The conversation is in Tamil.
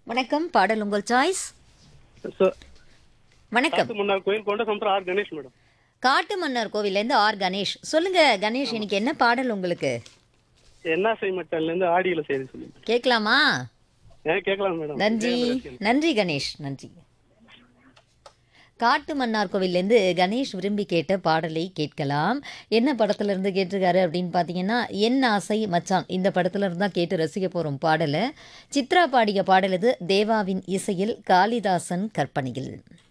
வணக்கம் பாடல் உங்கள் சாய்ஸ் சார் வணக்கம் காட்டு முன்னாள் கோயில் கொண்ட சமுத்திரம் ஆர் கணேஷ் மேடம் காட்டு மன்னர் கோவில்லேருந்து ஆர் கணேஷ் சொல்லுங்க கணேஷ் இன்னைக்கு என்ன பாடல் உங்களுக்கு என்ன செய்மட்டல்ல இருந்து ஆடியில செய்தி சொல்லி கேட்கலாமா ஏன் கேட்கலாம் மேடம் நன்றி நன்றி கணேஷ் நன்றி காட்டு மன்னார் கோவில்லேருந்து கணேஷ் விரும்பி கேட்ட பாடலை கேட்கலாம் என்ன படத்துல இருந்து கேட்டிருக்காரு அப்படின்னு பார்த்தீங்கன்னா என் ஆசை மச்சான் இந்த படத்துல இருந்து தான் கேட்டு ரசிக்க போகிறோம் பாடலை சித்ரா பாடிய பாடல் இது தேவாவின் இசையில் காளிதாசன் கற்பனையில்